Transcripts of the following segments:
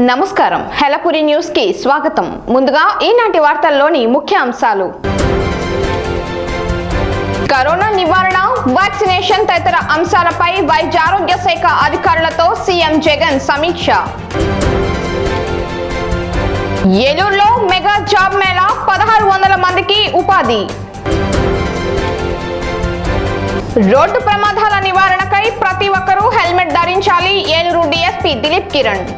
నమస్కారం హెలపురి న్యూస్ కి స్వాగతం ముందుగా ఈనాటి వార్తల్లోని ముఖ్య అంశాలు కరోనా నివారణ వ్యాక్సినేషన్ తదితర అంశాలపై వైద్య ఆరోగ్య శాఖ అధికారులతో సీఎం జగన్ సమీక్ష ఏలూరులో మెగా జాబ్ మేళా పదహారు వందల మందికి ఉపాధి రోడ్డు ప్రమాదాల నివారణకై ప్రతి ఒక్కరూ హెల్మెట్ ధరించాలి ఏలూరు డీఎస్పీ దిలీప్ కిరణ్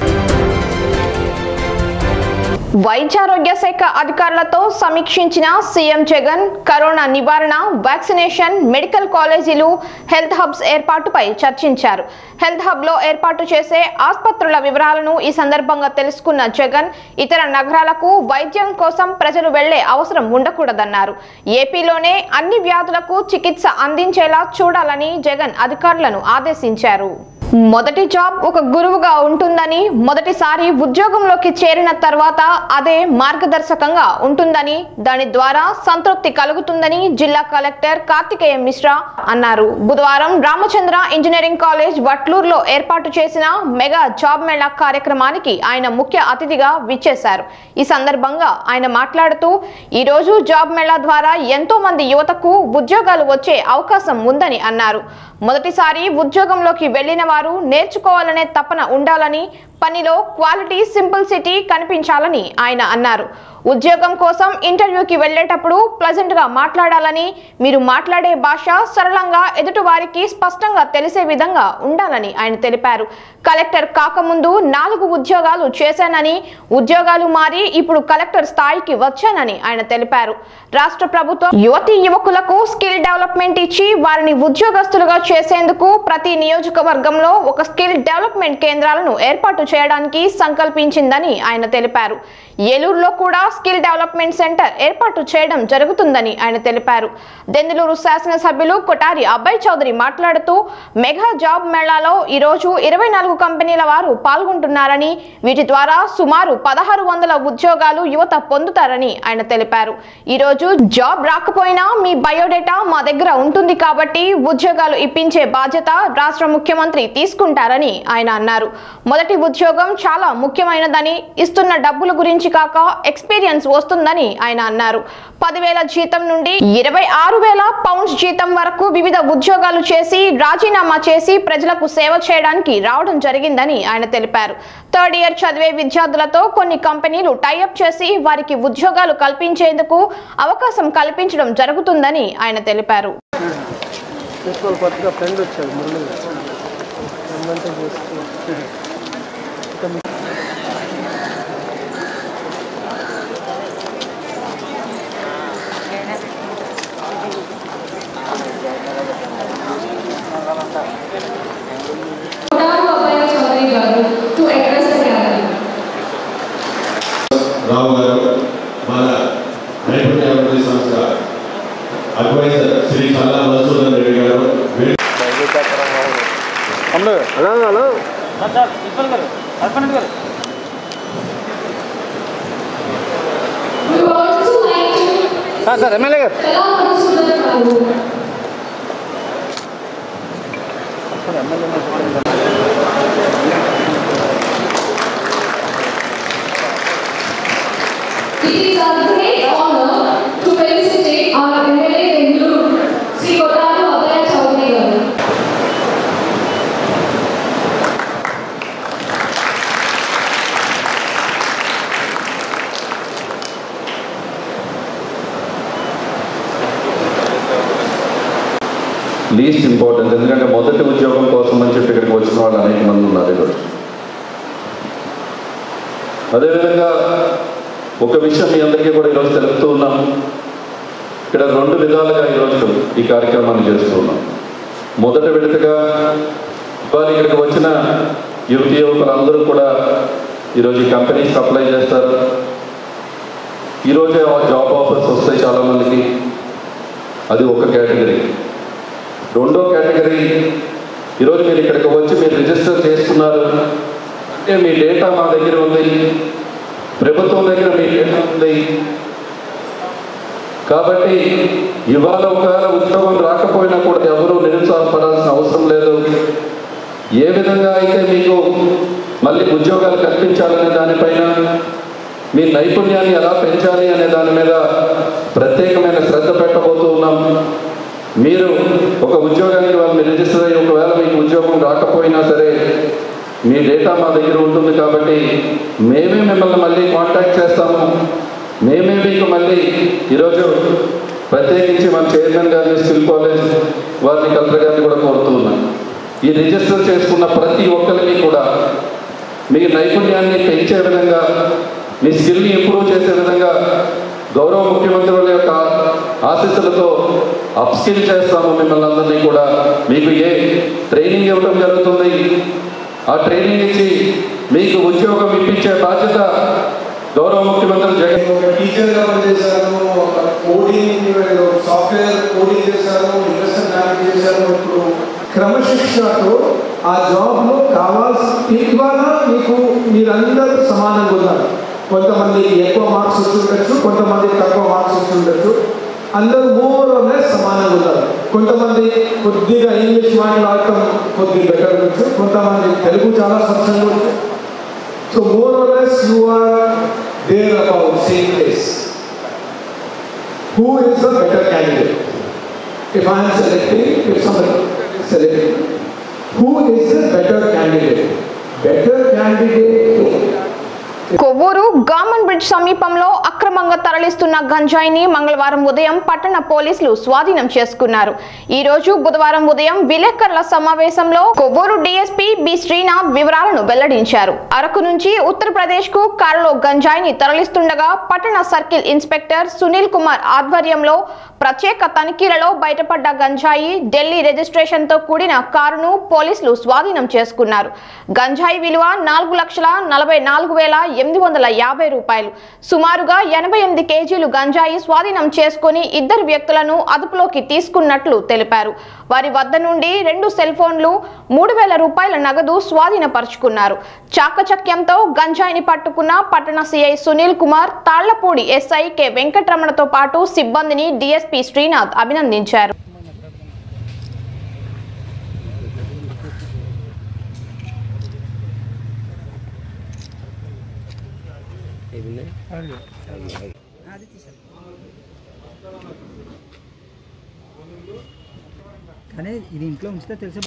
వైద్యారోగ్య శాఖ అధికారులతో సమీక్షించిన సీఎం జగన్ కరోనా నివారణ వ్యాక్సినేషన్ మెడికల్ కాలేజీలు హెల్త్ హబ్స్ ఏర్పాటుపై చర్చించారు హెల్త్ హబ్ లో ఏర్పాటు చేసే ఆసుపత్రుల వివరాలను ఈ సందర్భంగా తెలుసుకున్న జగన్ ఇతర నగరాలకు వైద్యం కోసం ప్రజలు వెళ్లే అవసరం ఉండకూడదన్నారు ఏపీలోనే అన్ని వ్యాధులకు చికిత్స అందించేలా చూడాలని జగన్ అధికారులను ఆదేశించారు మొదటి జాబ్ ఒక గురువుగా ఉంటుందని మొదటిసారి ఉద్యోగంలోకి చేరిన తర్వాత అదే మార్గదర్శకంగా ఉంటుందని దాని ద్వారా సంతృప్తి కలుగుతుందని జిల్లా కలెక్టర్ కార్తికేయ మిశ్రా అన్నారు బుధవారం రామచంద్ర ఇంజనీరింగ్ కాలేజ్ వట్లూరులో ఏర్పాటు చేసిన మెగా జాబ్ మేళా కార్యక్రమానికి ఆయన ముఖ్య అతిథిగా విచ్చేశారు ఈ సందర్భంగా ఆయన మాట్లాడుతూ ఈ రోజు జాబ్ మేళా ద్వారా ఎంతో మంది యువతకు ఉద్యోగాలు వచ్చే అవకాశం ఉందని అన్నారు మొదటిసారి ఉద్యోగంలోకి వెళ్లిన వారు నేర్చుకోవాలనే తపన ఉండాలని పనిలో క్వాలిటీ సింపుల్సిటీ కనిపించాలని ఆయన అన్నారు ఉద్యోగం కోసం ఇంటర్వ్యూకి వెళ్ళేటప్పుడు ప్లజెంట్ గా మాట్లాడాలని మీరు మాట్లాడే భాష సరళంగా ఎదుటి వారికి స్పష్టంగా తెలిసే విధంగా ఉండాలని ఆయన తెలిపారు కలెక్టర్ కాకముందు నాలుగు ఉద్యోగాలు చేశానని ఉద్యోగాలు మారి ఇప్పుడు కలెక్టర్ స్థాయికి వచ్చానని ఆయన తెలిపారు రాష్ట్ర ప్రభుత్వం యువతి యువకులకు స్కిల్ డెవలప్మెంట్ ఇచ్చి వారిని ఉద్యోగస్తులుగా చేసేందుకు ప్రతి నియోజకవర్గంలో ఒక స్కిల్ డెవలప్మెంట్ కేంద్రాలను ఏర్పాటు చేయడానికి సంకల్పించిందని ఆయన తెలిపారు ఏలూరులో కూడా స్కిల్ డెవలప్మెంట్ సెంటర్ ఏర్పాటు చేయడం జరుగుతుందని ఆయన తెలిపారు దెందులూరు శాసనసభ్యులు కొటారి అబ్బాయి చౌదరి మాట్లాడుతూ మెగా జాబ్ మేళాలో ఈరోజు ఇరవై నాలుగు కంపెనీల వారు పాల్గొంటున్నారని వీటి ద్వారా సుమారు పదహారు వందల ఉద్యోగాలు యువత పొందుతారని ఆయన తెలిపారు ఈరోజు జాబ్ రాకపోయినా మీ బయోడేటా మా దగ్గర ఉంటుంది కాబట్టి ఉద్యోగాలు ఇప్పించే బాధ్యత రాష్ట్ర ముఖ్యమంత్రి తీసుకుంటారని ఆయన అన్నారు మొదటి ఉద్యోగం చాలా ముఖ్యమైనదని ఇస్తున్న డబ్బుల గురించి కాక ఎక్స్పీరియన్స్ వస్తుందని ఆయన అన్నారు పదివేల జీతం నుండి ఇరవై ఆరు వేల పౌండ్స్ జీతం వరకు వివిధ ఉద్యోగాలు చేసి రాజీనామా చేసి ప్రజలకు సేవ చేయడానికి రావడం జరిగిందని ఆయన తెలిపారు థర్డ్ ఇయర్ చదివే విద్యార్థులతో కొన్ని కంపెనీలు టైఅప్ చేసి వారికి ఉద్యోగాలు కల్పించేందుకు అవకాశం కల్పించడం జరుగుతుందని ఆయన తెలిపారు ప్రిన్సిపల్ కొత్తగా ఫ్రెండ్ వచ్చాడు మురళి రమ్మంటే చేస్తూ Kotaru Abhay Chaudhary Garu to address the gathering. రావు గారు మన నైపుణ్య అభివృద్ధి సంస్థ అడ్వైజర్ శ్రీ చల్లా మధుసూదన్ రెడ్డి గారు వీరు hello hello We would also like to sir MLA garu allow Madhusudan Garu It is our great honor to felicitate our MLA Bengaluru, Sri Kotaru Abhay Chaudhary Garu. Least importance ఎందుకంటే మొదటి ఉద్యోగం కోసం అని చెప్పి ఇక్కడికి వచ్చిన వాళ్ళు అనేక మంది ఉన్నారు ఈరోజు అదేవిధంగా ఒక విషయం మీ అందరికీ కూడా ఈరోజు తెలుపుతూ ఉన్నాం ఇక్కడ రెండు విధాలుగా ఈరోజు ఈ కార్యక్రమాన్ని చేస్తూ ఉన్నాం మొదటి విడతగా ఇవాళ ఇక్కడికి వచ్చిన యువతి యువకులందరూ కూడా ఈరోజు ఈ కంపెనీకి అప్లై చేస్తారు ఈరోజే జాబ్ ఆఫర్స్ వస్తాయి చాలామందికి అది ఒక కేటగిరీ రెండో కేటగిరీ ఈరోజు మీరు ఇక్కడికి వచ్చి మీరు రిజిస్టర్ చేసుకున్నారు అంటే మీ డేటా మా దగ్గర ఉంది ప్రభుత్వం దగ్గర మీ డేటా ఉంది కాబట్టి ఇవాళ ఒకవేళ ఉద్యోగం రాకపోయినా కూడా ఎవరు నిరుత్సాహపడాల్సిన అవసరం లేదు ఏ విధంగా అయితే మీకు మళ్ళీ ఉద్యోగాలు కల్పించాలనే దానిపైన మీ నైపుణ్యాన్ని ఎలా పెంచాలి అనే దాని మీద ప్రత్యేకమైన శ్రద్ధ పెట్టబోతూ ఉన్నాం మీరు ఒక ఉద్యోగానికి వాళ్ళని రిజిస్టర్ అయ్యి ఒకవేళ మీకు ఉద్యోగం రాకపోయినా సరే మీ డేటా మా దగ్గర ఉంటుంది కాబట్టి మేమే మిమ్మల్ని మళ్ళీ కాంటాక్ట్ చేస్తాము మేమే మీకు మళ్ళీ ఈరోజు ప్రత్యేకించి మన చైర్మన్ గారిని స్కిల్ కాలేజ్ వారిని కలెక్టర్ గారిని కూడా కోరుతూ ఉన్నాం ఈ రిజిస్టర్ చేసుకున్న ప్రతి ఒక్కరికి కూడా మీ నైపుణ్యాన్ని పెంచే విధంగా మీ స్కిల్ని ఇంప్రూవ్ చేసే విధంగా గౌరవ ముఖ్యమంత్రుల యొక్క ఆశీస్సులతో అప్స్కిల్ చేస్తాము మిమ్మల్ని అందరినీ కూడా మీకు ఏ ట్రైనింగ్ ఇవ్వడం జరుగుతుంది ఆ ట్రైనింగ్ ఇచ్చి మీకు ఉద్యోగం ఇప్పించే బాధ్యత గౌరవ ముఖ్యమంత్రి జగన్ ఒక టీచర్గా పనిచేశాను ఒక కోడింగ్ సాఫ్ట్వేర్ కోడింగ్ చేశాను ఇన్వెస్ట్మెంట్ మేనేజ్ చేశాను ఇప్పుడు క్రమశిక్షణతో ఆ జాబ్లో కావాల్సి ఇవాళ మీకు మీరందరూ సమానంగా ఉన్నారు కొంతమంది ఎక్కువ మార్క్స్ వచ్చి ఉండొచ్చు కొంతమంది తక్కువ మార్క్స్ వచ్చి ఉండొచ్చు అందరూ మోర్ లెస్ సమానంగా ఉన్నారు కొంతమంది కొద్దిగా ఇంగ్లీష్ మాట్లాడటం కొద్దిగా బెటర్ వచ్చు కొంతమంది తెలుగు చాలా స్వచ్ఛంగా వచ్చు So more or less you are there about same place. Who is the better candidate? If I am selecting, if somebody is selecting, who is the better candidate? Better candidate Kovvur Gammon bridge సమీపంలో అక్రమంగా తరలిస్తున్న గంజాయిని మంగళవారం ఉదయం పట్టణ పోలీసులు స్వాధీనం చేసుకున్నారు ఈ రోజు బుధవారం ఉదయం విలేకరుల సమావేశంలో కొవ్వూరు డీఎస్పీ బి శ్రీనాథ్ వివరాలను వెల్లడించారు అరకు నుంచి ఉత్తరప్రదేశ్ కు కారులో గంజాయిని తరలిస్తుండగా పట్టణ సర్కిల్ ఇన్స్పెక్టర్ సునీల్ కుమార్ ఆధ్వర్యంలో ప్రత్యేక తనిఖీలలో బయటపడ్డ గంజాయి ఢిల్లీ రిజిస్ట్రేషన్ తో కూడిన కారును పోలీసులు స్వాధీనం చేసుకున్నారు గంజాయి విలువ నాలుగు లక్షల నలభై నాలుగు వేల ఎనిమిది వందల యాభై రూపాయలు సుమారుగా ఎనభై ఎనిమిది కేజీలు గంజాయి స్వాధీనం చేసుకుని ఇద్దరు వ్యక్తులను అదుపులోకి తీసుకున్నట్లు తెలిపారు వారి వద్ద నుండి రెండు సెల్ ఫోన్లు మూడు వేల రూపాయల నగదు స్వాధీనపరుచుకున్నారు చాకచక్యంతో గంజాయిని పట్టుకున్న పట్టణ CI Sunil Kumar Tallapudi SI K వెంకటరమణతో పాటు సిబ్బందిని డిఎస్పీ శ్రీనాథ్ అభినందించారు కానీ ఇది ఇంట్లో ఉంచితే తెలిసి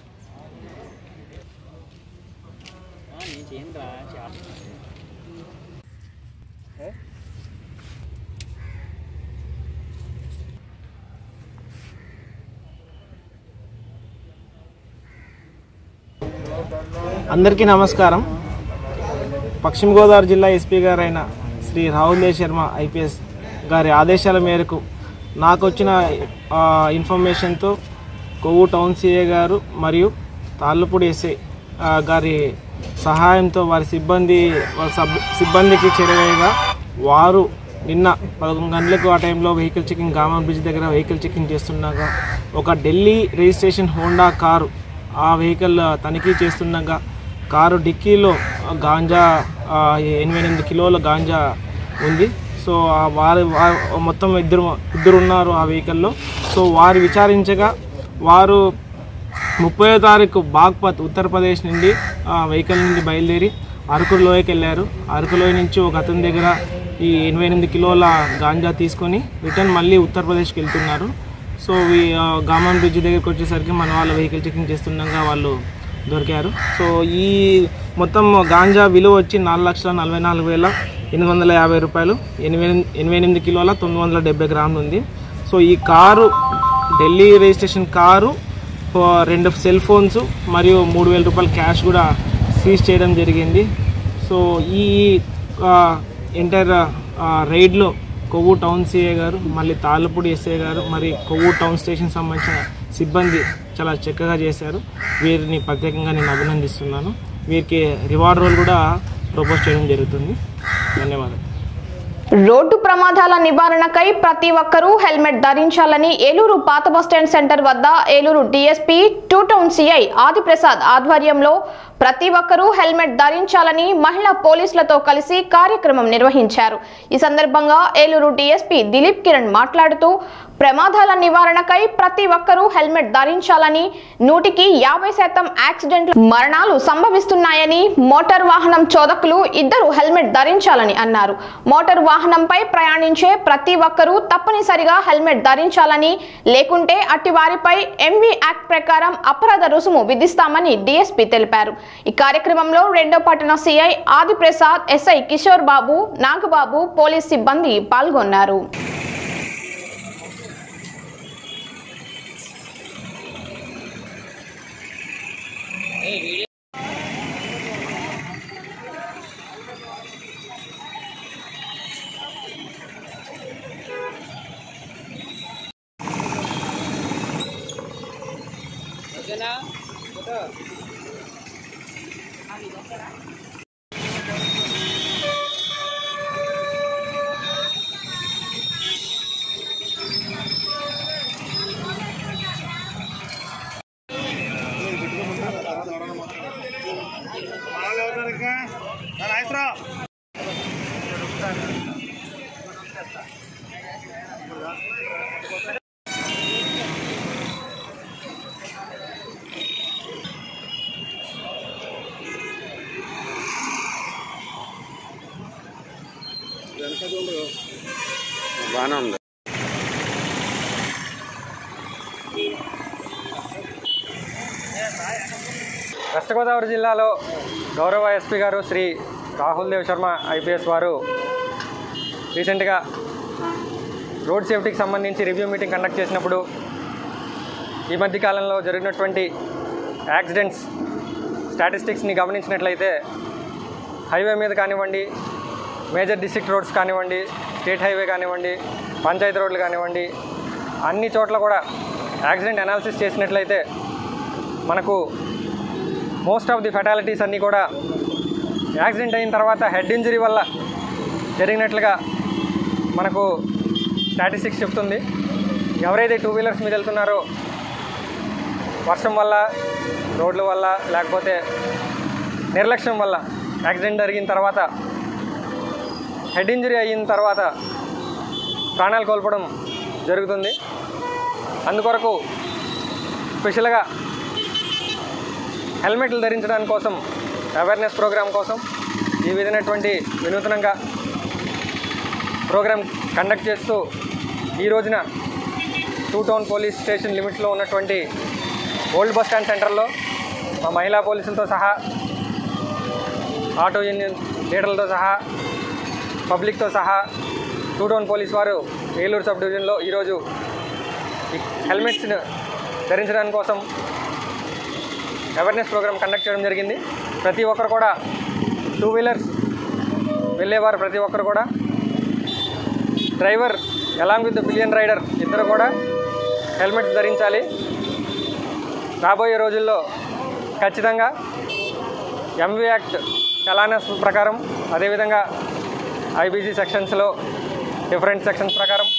అందరికీ నమస్కారం పశ్చిమ గోదావరి జిల్లా ఎస్పీ గారైన శ్రీ రాహుల్ దేవ్ శర్మ ఐపీఎస్ గారి ఆదేశాల మేరకు నాకు వచ్చిన ఆ, ఇన్ఫర్మేషన్తో కొవ్వు టౌన్ సిఏ గారు మరియు తాళ్ళపూడి ఎస్ఐ ఆ, గారి సహాయంతో వారి సిబ్బంది వారి సబ్ సిబ్బందికి చేరవేయగా వారు నిన్న పదకొండు గంటలకు ఆ టైంలో వెహికల్ చెకింగ్ గామన్ బ్రిడ్జ్ దగ్గర వెహికల్ చెకింగ్ చేస్తుండగా ఒక ఢిల్లీ రిజిస్ట్రేషన్ హోండా కారు ఆ వెహికల్ తనిఖీ చేస్తుండగా కారు డిక్కీలో గాంజా ఆ, ఎనభై ఎనిమిది కిలోల గాంజా ఉంది సో ఆ వారి వా- మొత్తం ఇద్దరు ఇద్దరు ఉన్నారు ఆ వెహికల్లో సో వారు విచారించగా వారు ముప్పై తారీఖు బాగ్పత్ ఉత్తరప్రదేశ్ నుండి ఆ వెహికల్ నుండి బయలుదేరి అరకులోయకి వెళ్ళారు అరకులోయ నుంచి ఒక అతని దగ్గర ఈ ఎనభై ఎనిమిది కిలోల గాంజా తీసుకొని రిటర్న్ మళ్ళీ ఉత్తరప్రదేశ్కి వెళ్తున్నారు సో ఈ ఆ, గామన్ బ్రిడ్జ్ దగ్గరికి వచ్చేసరికి మన వాళ్ళు వెహికల్ చెకింగ్ చేస్తుండగా వాళ్ళు దొరికారు సో ఈ మొత్తం గాంజా విలువ వచ్చి నాలుగు లక్షల నలభై నాలుగు వేల ఎనిమిది వందల యాభై రూపాయలు ఎనిమిది ఎనభై ఎనిమిది కిలోల తొమ్మిది వందల డెబ్బై గ్రాములు ఉంది సో ఈ కారు ఢిల్లీ రిజిస్ట్రేషన్ కారు ఓ రెండు సెల్ ఫోన్స్ మరియు మూడు వేల రూపాయల క్యాష్ కూడా సీజ్ చేయడం జరిగింది సో ఈ ఎంటైర్ రైడ్లో కొవ్వు టౌన్ సిఏ గారు మళ్ళీ తాళ్ళపూడి ఎస్ఐ గారు మరి కొవ్వు టౌన్ స్టేషన్ సంబంధించిన సిబ్బంది చాలా చక్కగా చేశారు వీరిని ప్రత్యేకంగా నేను అభినందిస్తున్నాను వీరికి రివార్డ్ రోల్ కూడా ప్రపోజ్ చేయడం జరుగుతుంది ధన్యవాదాలు రోడ్డు ప్రమాదాల నివారణకై ప్రతి ఒక్కరూ హెల్మెట్ ధరించాలని ఏలూరు పాత బస్టాండ్ సెంటర్ వద్ద Eluru DSP two town CI Adiprasad ఆధ్వర్యంలో ప్రతి ఒక్కరూ హెల్మెట్ ధరించాలని మహిళా పోలీసులతో కలిసి కార్యక్రమం నిర్వహించారు ఈ సందర్భంగా ఏలూరు డీఎస్పీ దిలీప్ కిరణ్ మాట్లాడుతూ ప్రమాదాల నివారణకై ప్రతి ఒక్కరూ హెల్మెట్ ధరించాలని నూటికి యాభై శాతం యాక్సిడెంట్లు మరణాలు సంభవిస్తున్నాయని మోటార్ వాహనం చోదకులు ఇద్దరు హెల్మెట్ ధరించాలని అన్నారు మోటార్ వాహనంపై ప్రయాణించే ప్రతి ఒక్కరూ తప్పనిసరిగా హెల్మెట్ ధరించాలని లేకుంటే అట్టి వారిపై ఎంవి యాక్ట్ ప్రకారం అపరాధ రుసుము విధిస్తామని డీఎస్పీ తెలిపారు ఈ కార్యక్రమంలో రెండో పట్టణ CI Adiprasad SI Kishore Babu Nagababu police సిబ్బంది పాల్గొన్నారు బాగానే ఉంది వెస్ట్ గోదావరి జిల్లాలో గౌరవ ఎస్పీ గారు శ్రీ రాహుల్ దేవ్ శర్మ ఐపీఎస్ వారు రీసెంట్గా రోడ్ సేఫ్టీకి సంబంధించి రివ్యూ మీటింగ్ కండక్ట్ చేసినప్పుడు ఈ మధ్య కాలంలో జరిగినటువంటి యాక్సిడెంట్స్ స్టాటిస్టిక్స్ని గమనించినట్లయితే హైవే మీద కానివ్వండి మేజర్ డిస్ట్రిక్ట్ రోడ్స్ కానివ్వండి స్టేట్ హైవే కానివ్వండి పంచాయతీ రోడ్లు కానివ్వండి అన్ని చోట్ల కూడా యాక్సిడెంట్ అనాలిసిస్ చేసినట్లయితే మనకు మోస్ట్ ఆఫ్ ది ఫెటాలిటీస్ అన్నీ కూడా యాక్సిడెంట్ అయిన తర్వాత హెడ్ ఇంజరీ వల్ల జరిగినట్లుగా మనకు స్టాటిస్టిక్స్ చెప్తుంది ఎవరైతే టూ వీలర్స్ మీద వెళ్తున్నారో వర్షం వల్ల రోడ్ల వల్ల లేకపోతే నిర్లక్ష్యం వల్ల యాక్సిడెంట్ జరిగిన తర్వాత హెడ్ ఇంజరీ అయిన తర్వాత ప్రాణాలు కోల్పోవడం జరుగుతుంది అందుకొరకు స్పెషల్గా హెల్మెట్లు ధరించడానికి కోసం అవేర్నెస్ ప్రోగ్రామ్ కోసం ఈ విధమైనటువంటి వినూతనంగా ప్రోగ్రామ్ కండక్ట్ చేస్తూ ఈ రోజున టూ టౌన్ పోలీస్ స్టేషన్ లిమిట్స్లో ఉన్నటువంటి ఓల్డ్ బస్ స్టాండ్ సెంటర్లో మా మహిళా పోలీసులతో సహా ఆటో యూనియన్ లీడర్లతో సహా పబ్లిక్తో సహా టూ టౌన్ పోలీస్ వారు ఏలూరు సబ్ డివిజన్లో ఈరోజు ఈ హెల్మెట్స్ని ధరించడానికి కోసం అవేర్నెస్ ప్రోగ్రామ్ కండక్ట్ చేయడం జరిగింది ప్రతి ఒక్కరు కూడా టూ వీలర్స్ వెళ్ళేవారు ప్రతి ఒక్కరు కూడా driver along with the pillion rider ఇద్దరు కూడా హెల్మెట్స్ ధరించాలి రాబోయే రోజుల్లో ఖచ్చితంగా ఎంవి యాక్ట్ చలానస్ ప్రకారం అదేవిధంగా ఐబీసీ సెక్షన్స్లో డిఫరెంట్ సెక్షన్స్ ప్రకారం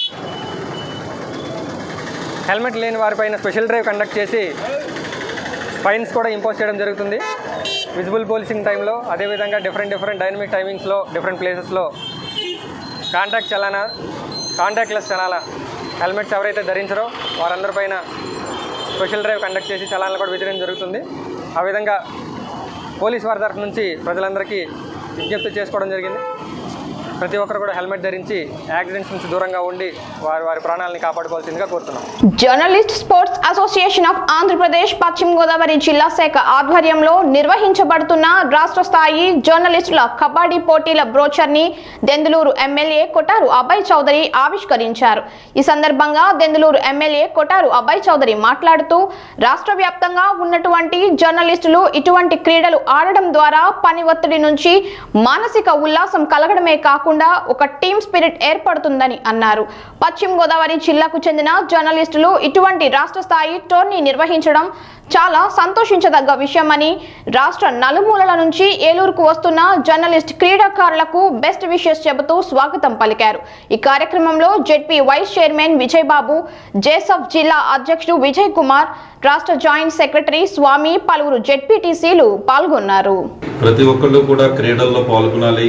హెల్మెట్ లేని వారిపైన స్పెషల్ డ్రైవ్ కండక్ట్ చేసి ఫైన్స్ కూడా ఇంపోజ్ చేయడం జరుగుతుంది విజిబుల్ పోలీసింగ్ టైంలో అదేవిధంగా డిఫరెంట్ డిఫరెంట్ డైనమిక్ టైమింగ్స్లో డిఫరెంట్ ప్లేసెస్లో contact challan contactless challan helmets ఎవరైతే ధరించారో వారందరిపైన స్పెషల్ డ్రైవ్ కండక్ట్ చేసి చలానాలు కూడా విధించడం జరుగుతుంది ఆ విధంగా పోలీస్ వారి తరఫు నుంచి ప్రజలందరికీ విజ్ఞప్తి చేసుకోవడం జరిగింది ప్రతి ఒక్కరు కూడా హెల్మెట్ ధరించి యాక్సిడెంట్స్ నుంచి దూరంగా ఉండి వారి వారి ప్రాణాలని కాపాడుకోవాల్సిందిగా కోరుతున్నాం journalist sports association of Andhra Pradesh పశ్చిమ గోదావరి జిల్లా శాఖ ఆధ్వర్యంలో నిర్వహించబడుతున్న రాష్ట్ర స్థాయి జర్నలిస్టుల కబడ్డీ పోటీల బ్రోచర్ ని దెందులూరు ఎమ్మెల్యే కొటారు అభయ్ చౌదరి ఆవిష్కరించారు ఈ సందర్భంగా దెందులూరు ఎమ్మెల్యే కొటారు అభయ్ చౌదరి మాట్లాడుతూ రాష్ట్ర వ్యాప్తంగా ఉన్నటువంటి జర్నలిస్టులు ఇటువంటి క్రీడలు ఆడడం ద్వారా పని ఒత్తిడి నుంచి మానసిక ఉల్లాసం కలగడమే కాకుండా కాకుండా ఒక టీమ్ స్పిరిట్ ఏర్పడుతుందని అన్నారు పశ్చిమ గోదావరి జిల్లాకు చెందిన జర్నలిస్టులు ఇటువంటి రాష్ట్ర స్థాయి టోర్నీ నిర్వహించడం చాలా సంతోషించదగ్గ విషయమని రాష్ట్ర నలుమూలల నుంచి ఏలూరుకు వస్తున్న జర్నలిస్ట్ క్రీడాకారులకు బెస్ట్ విషెస్ చెబుతూ స్వాగతం పలికారు ఈ కార్యక్రమంలో ZP vice chairman Vijay Babu Joseph జిల్లా అధ్యక్షుడు విజయ్ కుమార్ రాష్ట్ర జాయింట్ సెక్రటరీ స్వామి పలువురు జెడ్పీటీసీలు పాల్గొన్నారు ప్రతి ఒక్కళ్ళు కూడా క్రీడల్లో పాల్గొనాలి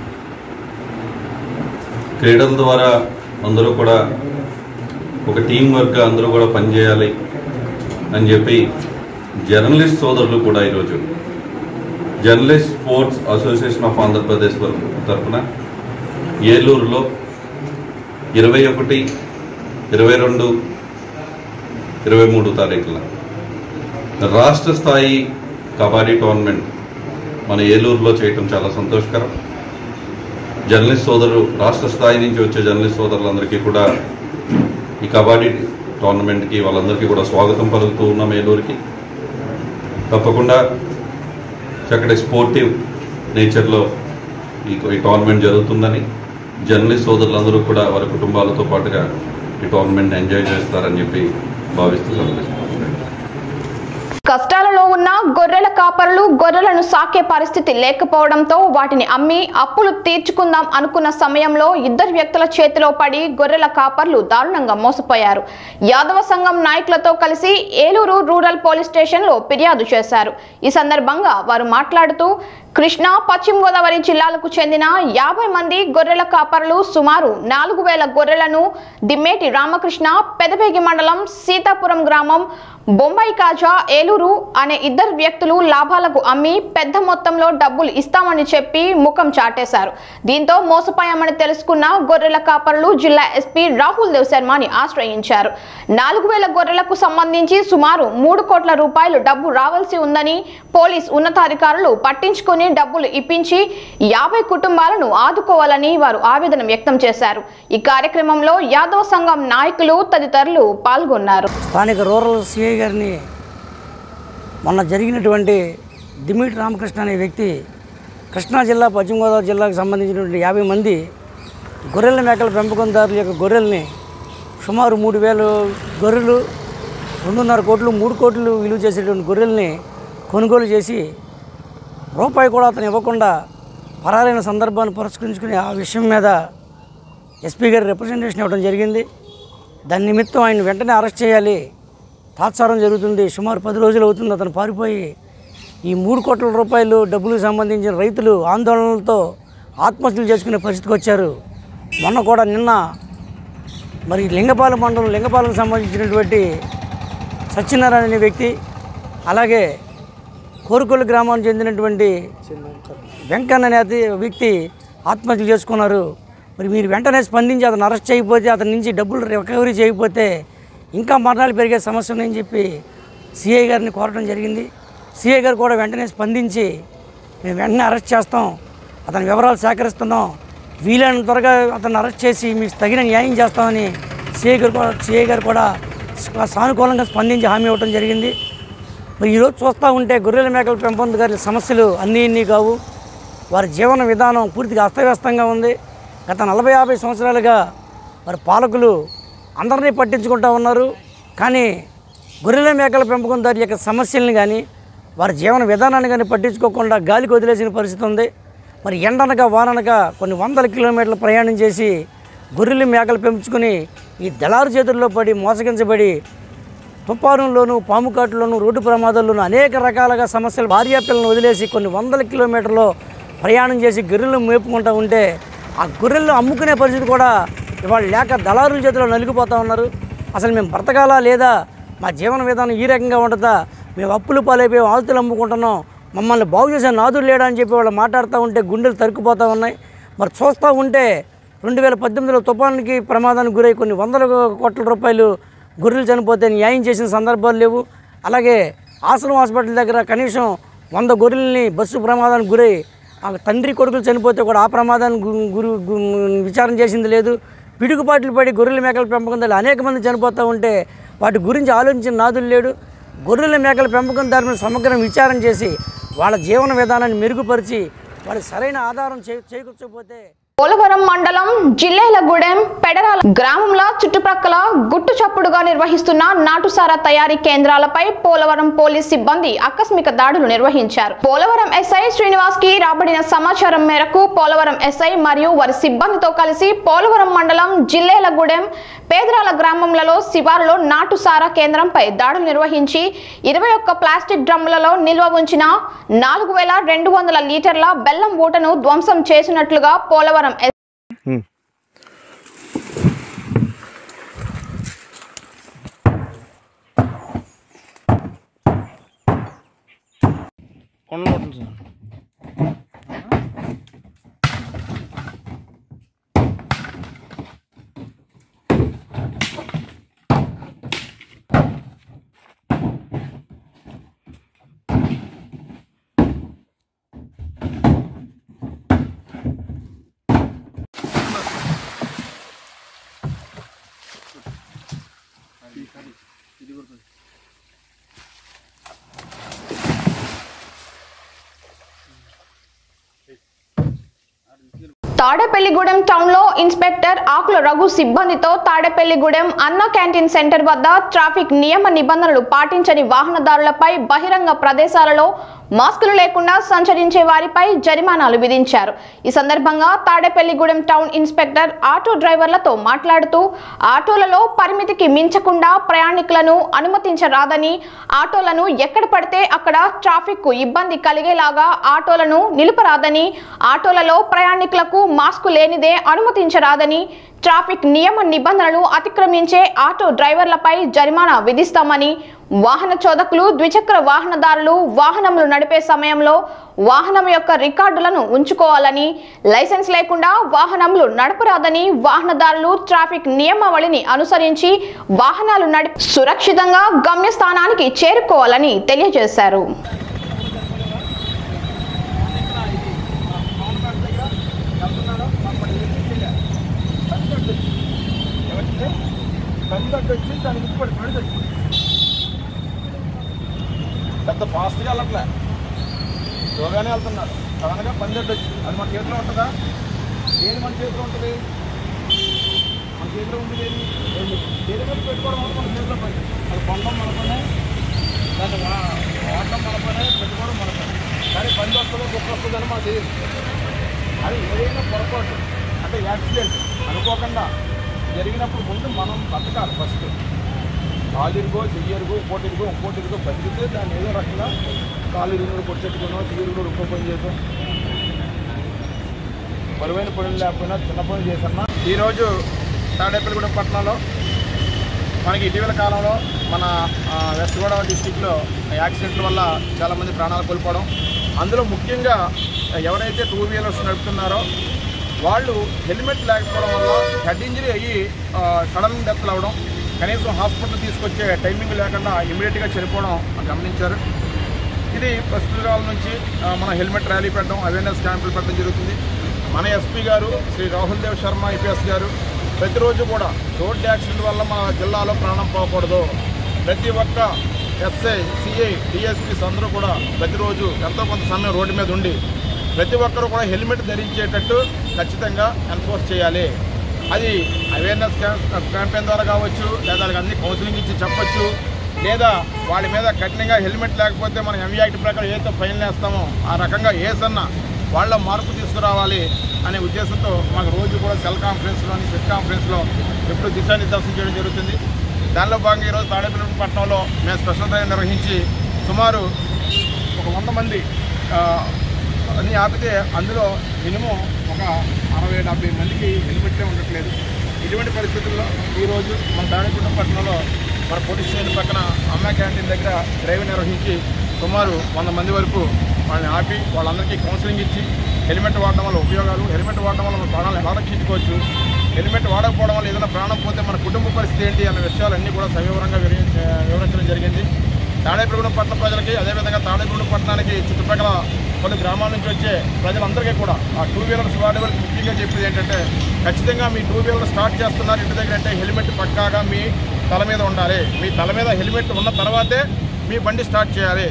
క్రీడల ద్వారా అందరూ కూడా ఒక టీం వర్క్ అందరూ కూడా పనిచేయాలి అని చెప్పి జర్నలిస్ట్ సోదరులు కూడా ఈరోజు journalist sports association of Andhra Pradesh వరకు తరఫున ఏలూరులో ఇరవై ఒకటి ఇరవై రెండు ఇరవై మూడు తారీఖున రాష్ట్ర స్థాయి కబడ్డీ టోర్నమెంట్ మన ఏలూరులో చేయటం చాలా సంతోషకరం జర్నలిస్ట్ సోదరులు రాష్ట్ర స్థాయి నుంచి వచ్చే జర్నలిస్ట్ సోదరులందరికీ కూడా ఈ కబడ్డీ టోర్నమెంట్కి వాళ్ళందరికీ కూడా స్వాగతం పలుకుతూ ఉన్నాం ఏలూరుకి తప్పకుండా చక్కటి స్పోర్టివ్ నేచర్లో ఈ ఈ టోర్నమెంట్ జరుగుతుందని జర్నలిస్ట్ సోదరులందరూ కూడా వారి కుటుంబాలతో పాటుగా ఈ టోర్నమెంట్ ఎంజాయ్ చేస్తారని చెప్పి భావిస్తూ సెలవు కష్టాలలో ఉన్న గొర్రెల కాపరులు గొర్రెలను సాకే పరిస్థితి లేకపోవడంతో వాటిని అమ్మి అప్పులు తీర్చుకుందాం అనుకున్న సమయంలో ఇద్దరు వ్యక్తుల చేతిలో పడి గొర్రెల కాపర్లు దారుణంగా మోసపోయారు యాదవ సంఘం నాయకులతో కలిసి ఏలూరు రూరల్ పోలీస్ స్టేషన్లో ఫిర్యాదు చేశారు ఈ సందర్భంగా వారు మాట్లాడుతూ కృష్ణా పశ్చిమ గోదావరి జిల్లాలకు చెందిన యాభై మంది గొర్రెల కాపరులు సుమారు నాలుగు వేల గొర్రెలను దిమ్మేటి రామకృష్ణ పెదబేగి మండలం సీతాపురం గ్రామం బొంబాయి కాజా ఏలూరు అనే ఇద్దరు వ్యక్తులు లాభాలకు అమ్మి పెద్ద మొత్తంలో డబ్బులు ఇస్తామని చెప్పి ముఖం చాటేశారు దీంతో మోసపోయామని తెలుసుకున్న గొర్రెల కాపరులు జిల్లా ఎస్పీ రాహుల్ దేవ్ శర్మని ఆశ్రయించారు నాలుగు వేల గొర్రెలకు సంబంధించి సుమారు మూడు కోట్ల రూపాయలు డబ్బు రావాల్సి ఉందని పోలీస్ ఉన్నతాధికారులు పట్టించుకుని డబ్బులు ఇప్పించి యాభై కుటుంబాలను ఆదుకోవాలని వారు ఆవేదన వ్యక్తం చేశారు ఈ కార్యక్రమంలో యాదవ సంఘం నాయకులు తదితరులు పాల్గొన్నారు స్థానిక రూరల్ సిఐ గారిని మొన్న జరిగినటువంటి దిమిటి రామకృష్ణ అనే వ్యక్తి కృష్ణా జిల్లా పశ్చిమ గోదావరి జిల్లాకు సంబంధించినటువంటి యాభై మంది గొర్రెల మేకల పెంపకందారుల యొక్క గొర్రెల్ని సుమారు మూడు వేలు గొర్రెలు రెండున్నర కోట్లు మూడు కోట్లు విలువ చేసేటువంటి గొర్రెల్ని కొనుగోలు చేసి రూపాయి కూడా అతను ఇవ్వకుండా పరారైన సందర్భాన్ని పురస్కరించుకుని ఆ విషయం మీద ఎస్పీ గారి రిప్రజెంటేషన్ ఇవ్వడం జరిగింది దాని నిమిత్తం ఆయన వెంటనే అరెస్ట్ చేయాలి తాత్సారం జరుగుతుంది సుమారు పది రోజులు అవుతుంది అతను పారిపోయి ఈ మూడు కోట్ల రూపాయలు డబ్బులకు సంబంధించిన రైతులు ఆందోళనలతో ఆత్మహత్యలు చేసుకునే పరిస్థితికి వచ్చారు మొన్న కూడా నిన్న మరి లింగపాలెం మండలం లింగపాలెం సంబంధించినటువంటి సత్యనారాయణ అనే వ్యక్తి అలాగే కోరుకొల్లు గ్రామానికి చెందినటువంటి వెంకన్న అనే అతి- వ్యక్తి ఆత్మహత్యలు చేసుకున్నారు మరి మీరు వెంటనే స్పందించి అతను అరెస్ట్ చేయకపోతే అతని నుంచి డబ్బులు రికవరీ చేయకపోతే ఇంకా మరణాలు పెరిగే సమస్య ఉందని చెప్పి సిఐ గారిని కోరడం జరిగింది సిఐ గారు కూడా వెంటనే స్పందించి మేము వెంటనే అరెస్ట్ చేస్తాం అతని వివరాలు సేకరిస్తున్నాం వీలైనంత త్వరగా అతన్ని అరెస్ట్ చేసి మీకు తగిన న్యాయం చేస్తామని సిఐ గారు కూడా సిఐ గారు కూడా సానుకూలంగా స్పందించి హామీ ఇవ్వడం జరిగింది మరి ఈరోజు చూస్తూ ఉంటే గొర్రెల మేకల పెంపొందగారి సమస్యలు అన్నీ ఇన్ని కావు వారి జీవన విధానం పూర్తిగా అస్తవ్యస్తంగా ఉంది గత నలభై యాభై సంవత్సరాలుగా వారి పాలకులు అందరినీ పట్టించుకుంటూ ఉన్నారు కానీ గొర్రెల మేకల పెంపకందారి యొక్క సమస్యల్ని కానీ వారి జీవన విధానాన్ని కానీ పట్టించుకోకుండా గాలికి వదిలేసిన పరిస్థితి ఉంది మరి ఎండనక వాననక కొన్ని వందల కిలోమీటర్లు ప్రయాణం చేసి గొర్రెలు మేకలు పెంచుకొని ఈ దళారు చేతుల్లో పడి మోసగించబడి తుఫానుల్లోనూ పాము కాటులోనూ రోడ్డు ప్రమాదాల్లోనూ అనేక రకాలుగా సమస్యలు భార్యా పిల్లలను వదిలేసి కొన్ని వందల కిలోమీటర్లు ప్రయాణం చేసి గొర్రెలు మేపుకుంటూ ఉంటే ఆ గొర్రెలు అమ్ముకునే పరిస్థితి కూడా ఇవాళ లేక దళారుల చేతిలో నలిగిపోతూ ఉన్నారు అసలు మేము బ్రతకాలా లేదా మా జీవన విధానం ఈ రకంగా ఉంటుందా మేము అప్పులు పాలైపోయి ఆస్తులు అమ్ముకుంటున్నాం మమ్మల్ని బాగు చేసే నాదుడు లేడా అని చెప్పి వాళ్ళు మాట్లాడుతూ ఉంటే గుండెలు తరుక్కుపోతూ ఉన్నాయి మరి చూస్తూ ఉంటే రెండు వేల పద్దెనిమిదిలో తుఫానికి ప్రమాదానికి గురై కొన్ని వందల కోట్ల రూపాయలు గొర్రెలు చనిపోతే న్యాయం చేసిన సందర్భాలు లేవు అలాగే ఆశ్రమం హాస్పిటల్ దగ్గర కనీసం వంద గొర్రెల్ని బస్సు ప్రమాదానికి గురై ఆ తండ్రి కొడుకులు చనిపోతే కూడా ఆ ప్రమాదాన్ని గు- గురు గు- విచారణ చేసింది లేదు పిడుగుపాట్లు పడి గొర్రెల మేకల పెంపకందారులు అనేక మంది చనిపోతూ ఉంటే వాటి గురించి ఆలోచించిన నాదులు లేడు గొర్రెల మేకల పెంపకందారులను సమగ్రం విచారణ చేసి వాళ్ళ జీవన విధానాన్ని మెరుగుపరిచి వాళ్ళకి సరైన ఆధారం చే చేకూర్చకపోతే పోలవరం మండలం జిల్లేలగూడెం పెడరాల గ్రామంలో చుట్టుప్రక్కల గుట్టు చప్పుడుగా నిర్వహిస్తున్న నాటుసారా తయారీ కేంద్రాలపై పోలవరం పోలీస్ సిబ్బంది ఆకస్మిక దాడులు నిర్వహించారు పోలవరం ఎస్ఐ శ్రీనివాస్ కి రాబడిన సమాచారం మేరకు పోలవరం ఎస్ఐ మరియు వారి సిబ్బందితో కలిసి పోలవరం మండలం జిల్లేలగూడెం పేదరాల గ్రామంలో శివారులో నాటుసారా కేంద్రంపై దాడులు నిర్వహించి ఇరవై ఒక్క ప్లాస్టిక్ డ్రమ్ములలో నిల్వ ఉంచిన నాలుగు వేల రెండు వందల లీటర్ల బెల్లం ఊటను ధ్వంసం చేసినట్లుగా పోలవరం ఎస్ కొండలు కొట్టండి సార్ తాడేపల్లిగూడెం టౌన్ లో ఇన్స్పెక్టర్ ఆకుల రఘు సిబ్బందితో తాడేపల్లిగూడెం అన్న క్యాంటీన్ సెంటర్ వద్ద ట్రాఫిక్ నియమ నిబంధనలు పాటించని వాహనదారులపై బహిరంగ ప్రదేశాలలో మాస్కులు లేకుండా సంచరించే వారిపై జరిమానాలు విధించారు ఈ సందర్భంగా తాడేపల్లిగూడెం టౌన్ ఇన్స్పెక్టర్ ఆటో డ్రైవర్లతో మాట్లాడుతూ ఆటోలలో పరిమితికి మించకుండా ప్రయాణికులను అనుమతించరాదని ఆటోలను ఎక్కడ పడితే అక్కడ ట్రాఫిక్ కు ఇబ్బంది కలిగేలాగా ఆటోలను నిలుపరాదని ఆటోలలో ప్రయాణికులకు మాస్కు లేనిదే అనుమతించరాదని ట్రాఫిక్ నియమ నిబంధనలు అతిక్రమించే ఆటో డ్రైవర్లపై జరిమానా విధిస్తామని వాహన చోదకులు ద్విచక్ర వాహనదారులు వాహనములు నడిపే సమయంలో వాహనం యొక్క రికార్డులను ఉంచుకోవాలని లైసెన్స్ లేకుండా వాహనములు నడపరాదని వాహనదారులు ట్రాఫిక్ నియమావళిని అనుసరించి వాహనాలు నడిపి సురక్షితంగా గమ్యస్థానానికి చేరుకోవాలని తెలియజేశారు పెద్ద ఫాస్ట్గా వెళ్ళట్లే స్లోగానే వెళ్తున్నారు సడన్గా పందెట్టు వచ్చింది అది మన చేతిలో ఉంటుందా ఏది మన చేతిలో ఉంటుంది మన చేతిలో ఉంది ఏది ఏది చేతి మీద పెట్టుకోవడం వల్ల మన చేతిలో పని అది కొనడం మన పనే దాన్ని వా- వాడడం మన పనే పెట్టుకోవడం మన పనే కానీ బండి వస్తుందో కుక్క వస్తుందని మాకు తెలియదు అది ఏదైనా పొరపాటు అంటే యాక్సిడెంట్ అనుకోకుండా జరిగినప్పుడు ముందు మనం బతకాలి ఫస్ట్ కాలు ఇరుగో చెయ్యి ఇరుగో ఇంకోటి ఇరుగో ఇంకోటి ఇరుగో బతికితే దాన్ని ఏదో రకంగా కాలు ఇరుగుడు పొడిచెట్టుకునో చెయ్యి ఇరుగుడు ఇంకో పని చేసాం బరువైన పనులు లేకపోయినా చిన్న పనులు చేసన్నా ఈరోజు తాడేపల్లిగూడెం పట్టణంలో మనకి ఇటీవల కాలంలో మన ఆ, వెస్ట్ గోదావరి డిస్టిక్లో యాక్సిడెంట్ల వల్ల చాలామంది ప్రాణాలు కోల్పోవడం అందులో ముఖ్యంగా ఎవరైతే టూ వీలర్స్ నడుపుతున్నారో వాళ్ళు హెల్మెట్ లేకపోవడం వల్ల హెడ్ ఇంజరీ అయ్యి ఆ, సడన్ డెత్లు అవ్వడం కనీసం హాస్పిటల్ తీసుకొచ్చే టైమింగ్ లేకుండా ఇమీడియట్గా చనిపోవడం గమనించారు ఇది ప్రస్తుత కాలం నుంచి ఆ, మన హెల్మెట్ ర్యాలీ పెట్టడం అవేర్నెస్ క్యాంపులు పెట్టడం జరుగుతుంది మన ఎస్పీ గారు శ్రీ రాహుల్ దేవ్ శర్మ ఐపీఎస్ గారు ప్రతిరోజు కూడా రోడ్ యాక్సిడెంట్ వల్ల మా జిల్లాలో ప్రాణం పోకూడదు ప్రతి ఒక్క ఎస్ఐ సిఐ డిఎస్పీస్ అందరూ కూడా ప్రతిరోజు ఎంతో కొంత సమయం రోడ్డు మీద ఉండి ప్రతి ఒక్కరూ కూడా హెల్మెట్ ధరించేటట్టు ఖచ్చితంగా ఎన్ఫోర్స్ చేయాలి అది అవేర్నెస్ క్యాంపెయిన్ ద్వారా కావచ్చు లేదా వాళ్ళకి అన్ని కౌన్సిలింగ్ ఇచ్చి చెప్పొచ్చు లేదా వాళ్ళ మీద కఠినంగా హెల్మెట్ లేకపోతే మనం ఎంవీ యాక్ట్ ప్రకారం ఏదైతే ఫైన్ వేస్తామో ఆ రకంగా ఏసన్నా వాళ్ళ మార్పు తీసుకురావాలి అనే ఉద్దేశంతో మాకు రోజు కూడా సెల్ కాన్ఫరెన్స్లోని సెట్ కాన్ఫరెన్స్లో ఎప్పుడు దిశానిర్దేశం చేయడం జరుగుతుంది దానిలో భాగంగా ఈరోజు తాడేపల్లి పట్టణంలో మేము స్పెషల్ డ్రైవ్ నిర్వహించి సుమారు ఒక వంద మంది ఆ, అని ఆపితే అందులో మినిమం ఒక అరవై డెబ్బై మందికి హెల్మెట్లే ఉండట్లేదు ఇటువంటి పరిస్థితుల్లో ఈరోజు మన తాడేపల్లి పట్టణంలో మన పోలీస్ స్టేషన్ పక్కన అమ్మ క్యాంటీన్ దగ్గర డ్రైవ్ నిర్వహించి సుమారు వంద మంది వరకు వాళ్ళని ఆపి వాళ్ళందరికీ కౌన్సిలింగ్ ఇచ్చి హెల్మెట్ వాడడం వల్ల ఉపయోగాలు హెల్మెట్ వాడడం వల్ల మన ప్రాణాలు ఎలా రక్షించుకోవచ్చు హెల్మెట్ వాడకపోవడం వల్ల ఏదైనా ప్రాణం పోతే మన కుటుంబ పరిస్థితి ఏంటి అన్న విషయాలన్నీ కూడా సవివరంగా వివరించి వివరించడం జరిగింది తాడేపల్లిగూడెం పట్టణ ప్రజలకి అదేవిధంగా తాడేపల్లిగూడెం పట్టణానికి చుట్టుపక్కల కొన్ని గ్రామాల నుంచి వచ్చే ప్రజలందరికీ కూడా ఆ టూ వీలర్స్ వాడే వాళ్ళకి ముఖ్యంగా చెప్పేది ఏంటంటే ఖచ్చితంగా మీ టూ వీలర్ స్టార్ట్ చేస్తున్నారు ఇంటి దగ్గర అంటే హెల్మెట్ పక్కాగా మీ తల మీద ఉండాలి మీ తల మీద హెల్మెట్ ఉన్న తర్వాతే మీ బండి స్టార్ట్ చేయాలి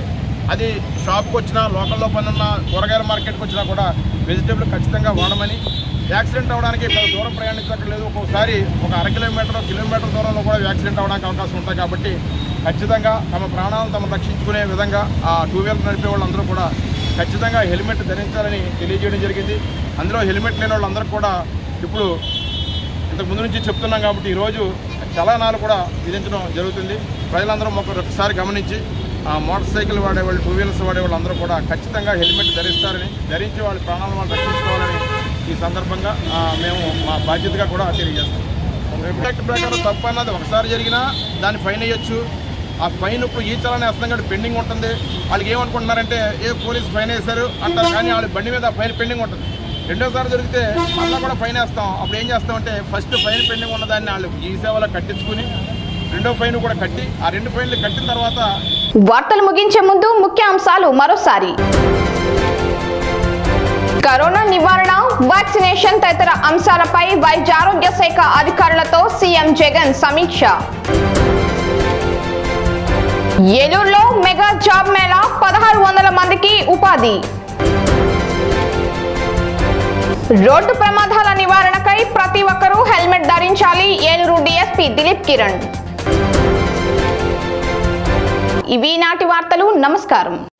అది షాప్కి వచ్చినా లోకల్లో పని ఉన్న కూరగాయల మార్కెట్కి వచ్చినా కూడా వెజిటేబుల్ ఖచ్చితంగా వాడమని యాక్సిడెంట్ అవ్వడానికి పెద్ద దూరం ప్రయాణించట్లేదు ఒక్కొక్కసారి ఒక అర కిలోమీటర్ కిలోమీటర్ దూరంలో కూడా యాక్సిడెంట్ అవ్వడానికి అవకాశం ఉంటాయి కాబట్టి ఖచ్చితంగా తమ ప్రాణాలను తమ రక్షించుకునే విధంగా ఆ టూ వీలర్ నడిపే వాళ్ళందరూ కూడా ఖచ్చితంగా హెల్మెట్ ధరించాలని తెలియజేయడం జరిగింది అందులో హెల్మెట్ లేని వాళ్ళందరూ కూడా ఇప్పుడు ఇంతకు ముందు నుంచి చెప్తున్నాం కాబట్టి ఈరోజు చలానాలు కూడా విధించడం జరుగుతుంది ప్రజలందరూ ఒక ఒకసారి గమనించి ఆ మోటార్ సైకిల్ వాడేవాళ్ళు టూ వీలర్స్ వాడేవాళ్ళు అందరూ కూడా ఖచ్చితంగా హెల్మెట్ ధరిస్తారని ధరించి వాళ్ళ ప్రాణాలను వాళ్ళు రక్షించుకోవాలని ఈ సందర్భంగా ఆ, మేము మా బాధ్యతగా కూడా తెలియజేస్తాం రిఫ్లెక్ట్ ప్రకారం తప్పు అన్నది ఒకసారి జరిగినా దాన్ని ఫైన్ వేయొచ్చు ఆ ఫైన్ ఇప్పుడు ఈ చలాన్ని వేస్తాం కాబట్టి పెండింగ్ ఉంటుంది వాళ్ళకి ఏమనుకుంటున్నారంటే ఏ పోలీస్ ఫైన్ వేశారు అంటారు కానీ వాళ్ళ బండి మీద ఫైన్ పెండింగ్ ఉంటుంది రెండోసారి దొరికితే మళ్ళీ కూడా ఫైన్ వేస్తాం అప్పుడు ఏం చేస్తామంటే ఫస్ట్ ఫైన్ పెండింగ్ ఉన్నదాన్ని వాళ్ళు ఈ సేవలో కట్టించుకుని రెండో ఫైన్ కూడా కట్టి ఆ రెండు ఫైన్లు కట్టిన తర్వాత వార్తలు ముగించే ముందు ముఖ్య అంశాలు మరోసారి కరోనా నివారణ వ్యాక్సినేషన్ తదితర అంశాలపై వైద్య ఆరోగ్య శాఖ అధికారులతో సీఎం జగన్ సమీక్ష ఏలూరులో మెగా జాబ్ మేళా పదహారు వందల మందికి ఉపాధి రోడ్డు ప్రమాదాల నివారణకై ప్రతి ఒక్కరూ హెల్మెట్ ధరించాలి ఏలూరు డీఎస్పీ దిలీప్ కిరణ్ ఇవి నాటి వార్తలు నమస్కారం